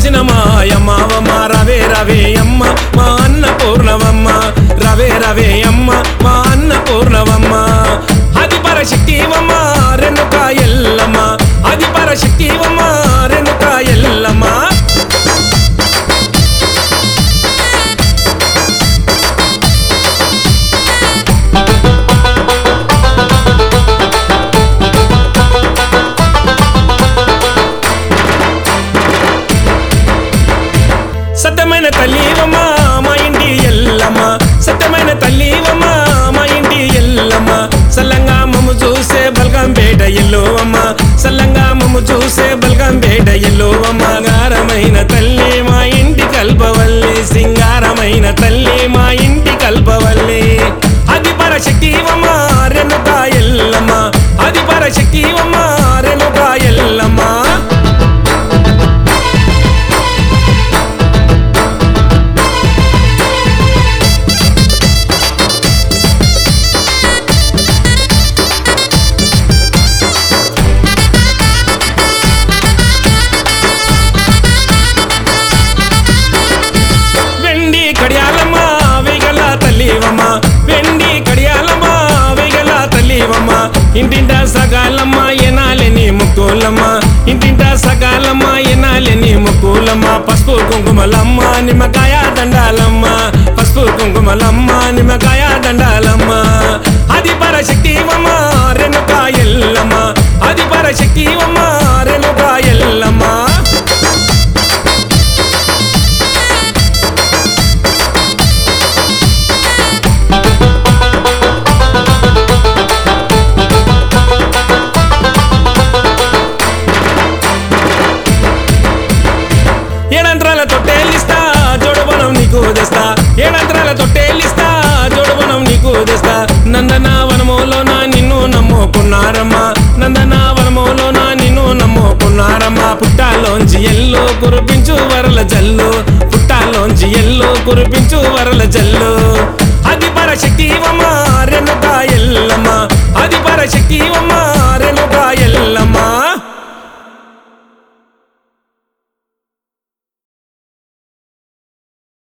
వెలసిన మాయమావమ్మ రవే రవే అమ్మ మా అన్న పూర్ణవమ్మ రవే రవే అమ్మ మా అన్న పూర్ణవమ్మ అది పరశక్తివమ్మ రెనుక ఎల్లమ్మ అది పరశక్తివమ్మ రెనుక ఎల్లమ్మ సత్యమైన తల్లివమ్మ మా ఇంటి ఎల్లమ్మ సత్యమైన తల్లివమ్మ మా ఇంటి ఎల్లమ్మ సల్లంగా మమ్ము చూసే బల్గం పేట ఎల్లోవమ్మ సల్లంగా మమ్ము చూసే బల్గం పేట ఎల్లోవమ్మ గారమైన తల్లి మా ఇంటి కల్పవల్లి సింగారమైన తల్లి మా ఇంటి కల్పవల్లి అది పరశక్తివమ్మ రెనుక ఎల్లమ్మ అది పరశక్తివమ్మ రెనుక ఎల్లమ్మ వెండి కడియాలమ్మ వేగల తల్లివమ్మ వెండి కడియాలమ్మ వేగల తల్లివమ్మ ఇంటింట సగాలమ్మ ఎనాలని ముక్కులమ్మ ఇంటింట సగాలమ్మ ఎనాలని ముక్కులమ్మ పసుపు కుంకుమలమ్మ నిమ్మకాయ దండాలమ్మ పసుపు కుంకుమలమ్మ నిమ్మకాయ దండాలమ్మ అది పరశక్తివమ్మ రెనుక ఎల్లమ్మ అది పరశక్తివమ్మ రెనుక ఎల్లమ్మ ఏడంత్రాల తొట్టేలిస్తా జోడుబనం నీకు తెస్తా ఏడంత్రాల తొట్టేలిస్తా జోడుబనం నీకు తెస్తా నందన వనములోన నిన్ను నమ్ముకున్నారమ్మా నందన వనములోన నిన్ను నమ్ముకున్నారమ్మా పుట్టాలోంచి ఎల్లు కురిపించు వరల జల్లు పుట్టాలోంచి ఎల్లు కురిపించు వరల జల్లు అది పరశక్తివమ్మ రెనుక ఎల్లమ్మ అది పరశక్తివమ్మ